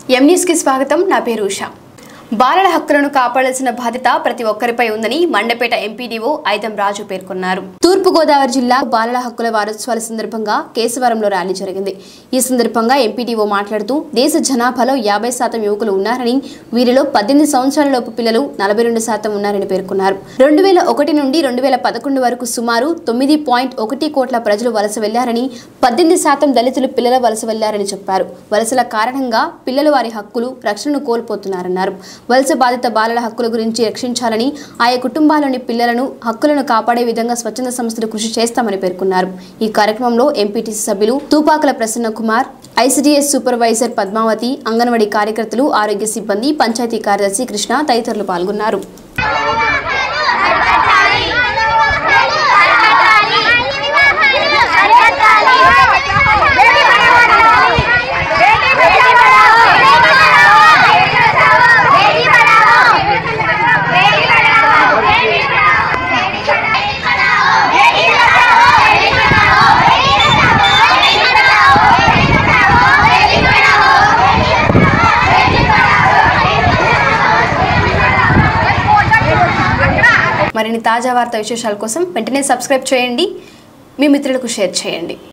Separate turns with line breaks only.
ఎం న్యూస్కి స్వాగతం నా పేరు ఉషా బాలల హక్కులను కాపాడాల్సిన బాధ్యత ప్రతి ఒక్కరిపై ఉందని మండపేట ఎంపీడీఓ ఐదం రాజు పేర్కొన్నారు తూర్పుగోదావరి జిల్లా బాలల హక్కుల వారోత్సవాల సందర్భంగా కేశవరంలో ర్యాలీ జరిగింది ఈ సందర్భంగా ఎంపీడీఓ మాట్లాడుతూ దేశ జనాభాలో యాభై శాతం యువకులు ఉన్నారని వీరిలో పద్దెనిమిది సంవత్సరాల లోపు పిల్లలు నలభై రెండు శాతం ఉన్నారని పేర్కొన్నారు రెండు వేల ఒకటి నుండి రెండు వేల పదకొండు వరకు సుమారు తొమ్మిది పాయింట్ ఒకటి కోట్ల ప్రజలు వలస వెళ్లారని పద్దెనిమిది శాతం దళితులు పిల్లల వలస వెళ్లారని చెప్పారు వలసల కారణంగా పిల్లలు వారి హక్కులు రక్షణను కోల్పోతున్నారన్నారు వలస బాధిత బాలల హక్కుల గురించి రక్షించాలని ఆయా కుటుంబాల్లోని పిల్లలను హక్కులను కాపాడే విధంగా స్వచ్ఛంద సంస్థలు కృషి చేస్తామని పేర్కొన్నారు ఈ కార్యక్రమంలో ఎంపీటీసీ సభ్యులు తూపాకల ప్రసన్న కుమార్ ఐసిడిఎస్ సూపర్వైజర్ పద్మావతి అంగన్వాడీ కార్యకర్తలు ఆరోగ్య సిబ్బంది పంచాయతీ కార్యదర్శి కృష్ణ తదితరులు పాల్గొన్నారు మరిన్ని తాజా వార్తా విశేషాల కోసం వెంటనే సబ్స్క్రైబ్ చేయండి మీ మిత్రులకు షేర్ చేయండి